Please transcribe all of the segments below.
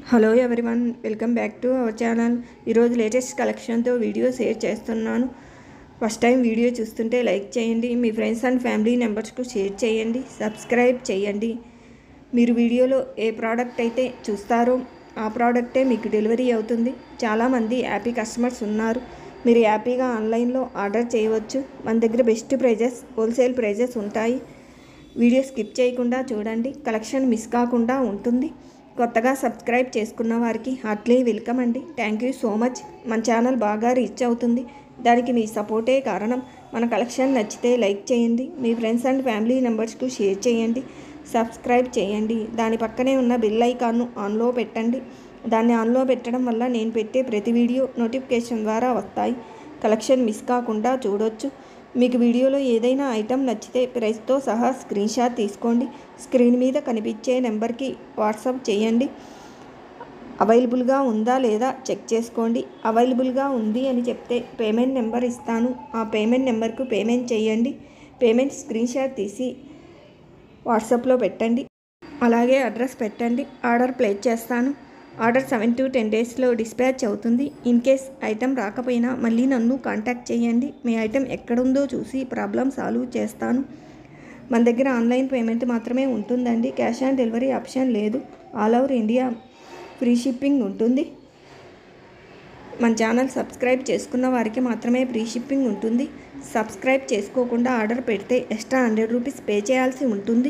hello everyone welcome back to our channel ఈరోజు latest కలెక్షన్తో video share చేస్తున్నాను first time video చూస్తుంటే like చేయండి మీ ఫ్రెండ్స్ అండ్ ఫ్యామిలీ మెంబర్స్కు షేర్ చేయండి సబ్స్క్రైబ్ చేయండి మీరు వీడియోలో ఏ ప్రోడక్ట్ అయితే చూస్తారో ఆ ప్రోడక్టే మీకు డెలివరీ అవుతుంది చాలామంది హ్యాపీ కస్టమర్స్ ఉన్నారు మీరు హ్యాపీగా ఆన్లైన్లో ఆర్డర్ చేయవచ్చు మన దగ్గర బెస్ట్ ప్రైజెస్ హోల్సేల్ ప్రైజెస్ ఉంటాయి వీడియో స్కిప్ చేయకుండా చూడండి కలెక్షన్ మిస్ కాకుండా ఉంటుంది కొత్తగా సబ్స్క్రైబ్ చేసుకున్న వారికి హార్ట్లీ వెల్కమ్ అండి థ్యాంక్ యూ సో మచ్ మన ఛానల్ బాగా రీచ్ అవుతుంది దానికి మీ సపోర్టే కారణం మన కలెక్షన్ నచ్చితే లైక్ చేయండి మీ ఫ్రెండ్స్ అండ్ ఫ్యామిలీ మెంబర్స్కు షేర్ చేయండి సబ్స్క్రైబ్ చేయండి దాని పక్కనే ఉన్న బెల్ ఐకాన్ను ఆన్లో పెట్టండి దాన్ని ఆన్లో పెట్టడం వల్ల నేను పెట్టే ప్రతి వీడియో నోటిఫికేషన్ ద్వారా వస్తాయి కలెక్షన్ మిస్ కాకుండా చూడొచ్చు మీకు వీడియోలో ఏదైనా ఐటెం నచ్చితే ప్రైస్తో సహా స్క్రీన్ షాట్ తీసుకోండి స్క్రీన్ మీద కనిపించే నెంబర్కి వాట్సాప్ చేయండి అవైలబుల్గా ఉందా లేదా చెక్ చేసుకోండి అవైలబుల్గా ఉంది అని చెప్తే పేమెంట్ నెంబర్ ఇస్తాను ఆ పేమెంట్ నెంబర్కు పేమెంట్ చేయండి పేమెంట్ స్క్రీన్ షాట్ తీసి వాట్సాప్లో పెట్టండి అలాగే అడ్రస్ పెట్టండి ఆర్డర్ ప్లేస్ చేస్తాను ఆర్డర్ సెవెన్ టు టెన్ డేస్లో డిస్పాచ్ అవుతుంది ఇన్ కేస్ ఐటెం రాకపోయినా మళ్ళీ నన్ను కాంటాక్ట్ చేయండి మీ ఐటెం ఎక్కడుందో చూసి ప్రాబ్లం సాల్వ్ చేస్తాను మన దగ్గర ఆన్లైన్ పేమెంట్ మాత్రమే ఉంటుందండి క్యాష్ ఆన్ డెలివరీ ఆప్షన్ లేదు all over India free shipping ఉంటుంది మన ఛానల్ సబ్స్క్రైబ్ చేసుకున్న వారికి మాత్రమే ఫ్రీ షిప్పింగ్ ఉంటుంది సబ్స్క్రైబ్ చేసుకోకుండా ఆర్డర్ పెడితే ఎక్స్ట్రా హండ్రెడ్ రూపీస్ పే చేయాల్సి ఉంటుంది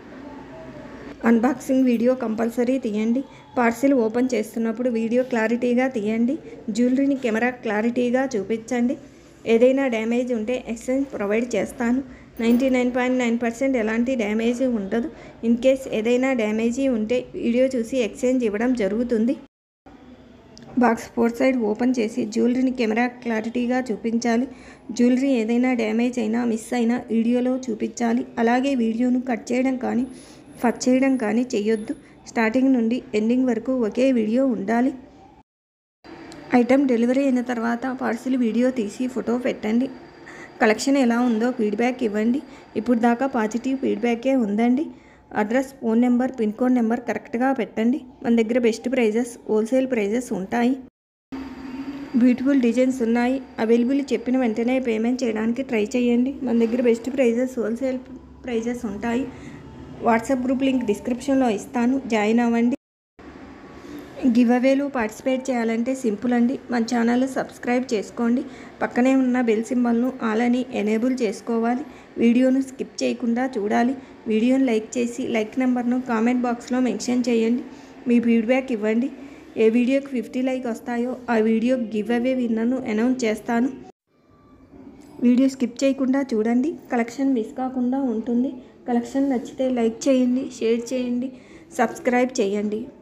అన్బాక్సింగ్ వీడియో కంపల్సరీ తీయండి పార్సిల్ ఓపెన్ చేస్తున్నప్పుడు వీడియో క్లారిటీగా తీయండి జ్యువెలరీని కెమెరా క్లారిటీగా చూపించండి ఏదైనా డ్యామేజ్ ఉంటే ఎక్స్చేంజ్ ప్రొవైడ్ చేస్తాను ninety nine point nine percent ఎలాంటి డ్యామేజ్ ఉండదు ఇన్ కేస్ ఏదైనా డ్యామేజీ ఉంటే వీడియో చూసి ఎక్స్చేంజ్ ఇవ్వడం జరుగుతుంది బాక్స్ ఫోర్ సైడ్ ఓపెన్ చేసి జ్యువెలరీని కెమెరా క్లారిటీగా చూపించాలి జ్యువెలరీ ఏదైనా డ్యామేజ్ అయినా మిస్ అయినా వీడియోలో చూపించాలి అలాగే వీడియోను కట్ చేయడం కానీ ఫట్ చేయడం కానీ చేయొద్దు స్టార్టింగ్ నుండి ఎండింగ్ వరకు ఒకే వీడియో ఉండాలి ఐటెం డెలివరీ అయిన తర్వాత పార్సిల్ వీడియో తీసి ఫోటో పెట్టండి కలెక్షన్ ఎలా ఉందో ఫీడ్బ్యాక్ ఇవ్వండి ఇప్పుడు దాకా పాజిటివ్ ఫీడ్బ్యాకే ఉందండి address phone number pin code number కరెక్ట్గా పెట్టండి మన దగ్గర బెస్ట్ ప్రైజెస్ హోల్సేల్ ప్రైజెస్ ఉంటాయి బ్యూటిఫుల్ డిజైన్స్ ఉన్నాయి అవైలబుల్ చెప్పిన వెంటనే పేమెంట్ చేయడానికి ట్రై చేయండి మన దగ్గర బెస్ట్ ప్రైజెస్ హోల్సేల్ ప్రైజెస్ ఉంటాయి వాట్సాప్ గ్రూప్ లింక్ డిస్క్రిప్షన్లో ఇస్తాను జాయిన్ అవ్వండి గివ్ అవేలు పార్టిసిపేట్ చేయాలంటే సింపుల్ అండి మన ఛానల్ సబ్స్క్రైబ్ చేసుకోండి పక్కనే ఉన్న బెల్ సింబల్ను ఆల్ అని ఎనేబుల్ చేసుకోవాలి వీడియోను స్కిప్ చేయకుండా చూడాలి వీడియోను లైక్ చేసి లైక్ నెంబర్ను కామెంట్ బాక్స్లో మెన్షన్ చేయండి మీ ఫీడ్బ్యాక్ ఇవ్వండి ఏ వీడియోకి ఫిఫ్టీ లైక్ వస్తాయో ఆ వీడియో గివ్ అవే విన్నర్ను అనౌన్స్ చేస్తాను వీడియో స్కిప్ చేయకుండా చూడండి కలెక్షన్ మిస్ కాకుండా ఉంటుంది కలెక్షన్ నచ్చితే లైక్ చేయండి షేర్ చేయండి సబ్స్క్రైబ్ చేయండి